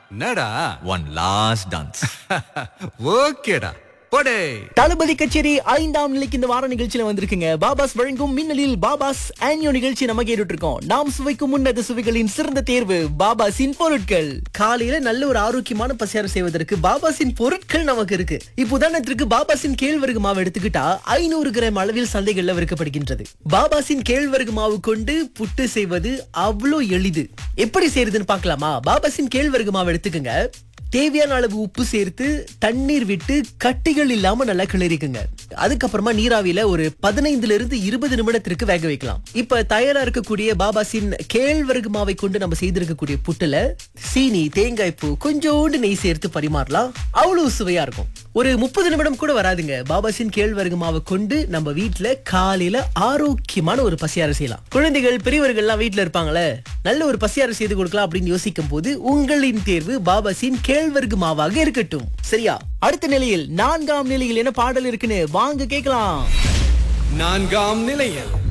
என்னடா one last dance ஓகேடா போடே தளபதி கச்சேரி ஐந்தாம் நிலைக்கு இந்த வார நிகழ்ச்சியில வந்திருக்குங்க பாபாஸ் வழங்கும் மின்னலில் பாபாஸ் ஆன்யோ நிகழ்ச்சி நம்ம கேட்டுட்டு இருக்கோம் நாம் சுவைக்கும் உன்னத சுவைகளின் சிறந்த தேர்வு பாபாஸின் பொருட்கள் காலையில நல்ல ஒரு ஆரோக்கியமான பசியாரம் செய்வதற்கு பாபாஸின் பொருட்கள் நமக்கு இருக்கு இப்போ உதாரணத்திற்கு பாபாஸின் கேழ்வரகு மாவு எடுத்துக்கிட்டா ஐநூறு கிராம் அளவில் சந்தைகள்ல விற்கப்படுகின்றது பாபாஸின் கேழ்வரகு மாவு கொண்டு புட்டு செய்வது அவ்வளோ எளிது எப்படி செய்யறதுன்னு பார்க்கலாமா பாபாஸின் கேழ்வரகு மாவு எடுத்துக்கங்க தேவையான அளவு உப்பு சேர்த்து தண்ணீர் விட்டு கட்டிகள் இல்லாம நல்லா கிளறிக்குங்க அதுக்கப்புறமா நீராவியில ஒரு பதினைந்துல இருந்து இருபது நிமிடத்திற்கு வேக வைக்கலாம் இப்ப தயாரா இருக்கக்கூடிய பாபாசின் கேழ்வரகு மாவை கொண்டு நம்ம செய்திருக்கக்கூடிய புட்டுல சீனி தேங்காய் பூ கொஞ்சோண்டு நெய் சேர்த்து பரிமாறலாம் அவ்வளவு சுவையா இருக்கும் ஒரு முப்பது நிமிடம் கூட வராதுங்க பாபாசின் கேழ்வரகு மாவை கொண்டு நம்ம வீட்ல காலையில ஆரோக்கியமான ஒரு பசியாறு செய்யலாம் குழந்தைகள் பெரியவர்கள் எல்லாம் வீட்ல இருப்பாங்களே நல்ல ஒரு பசியாறு செய்து கொடுக்கலாம் அப்படின்னு யோசிக்கும் போது உங்களின் தேர்வு பாபாசின் கேழ்வரகு மாவாக இருக்கட்டும் சரியா அடுத்த நிலையில் நான்காம் நிலையில் என்ன பாடல் இருக்குன்னு வாங்க கேட்கலாம் நான்காம் நிலையில்